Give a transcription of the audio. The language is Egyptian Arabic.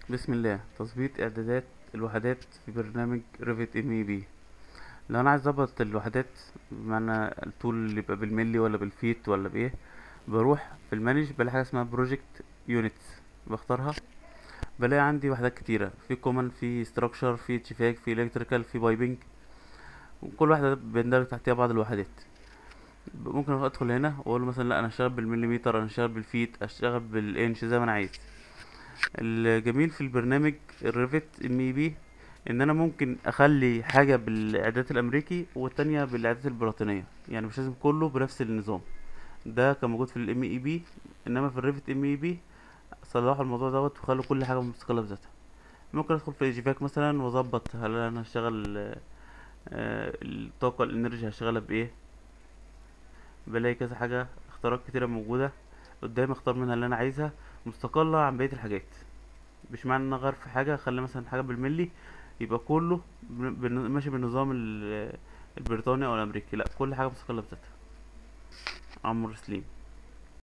بسم الله تظبيط اعدادات الوحدات في برنامج ريفت ام اي بي لو انا عايز اظبط الوحدات بمعنى الطول اللي يبقى بالملي ولا بالفيت ولا بايه بروح في المانج بلاقي حاجه اسمها بروجكت يونتس بختارها بلاقي عندي وحدات كتيره في كومن في ستراكشر في اتشفاك في الكتريكال في بايبنج وكل واحده بيندرج تحتها بعض الوحدات ممكن ادخل هنا واقول له مثلا لا انا هشتغل بالمليمتر انا هشتغل بالفيت اشتغل بالانش زي ما انا عايز الجميل في البرنامج الريفت ام اي بي ان انا ممكن اخلي حاجه بالاعداد الامريكي والتانية بالاعداد البريطانيه يعني مش لازم كله بنفس النظام ده كان موجود في الام اي بي انما في الريفت ام اي بي صلحوا الموضوع دوت وخلوا كل حاجه مستقله بذاتها ممكن ادخل في الاجفاك مثلا واظبط هل انا هشتغل آه، الطاقه الانرجي هشتغلها بايه بلاقي كذا حاجه اختيارات كتيره موجوده قدامي اختار منها اللي انا عايزها مستقله عن بقيه الحاجات مش معنى ان انا اغير في حاجه اخلي مثلا حاجه بالملي يبقى كله بن- بن- ماشي بالنظام ال- البريطاني او الامريكي لا كل حاجه مستقله بذاتها عمرو سليم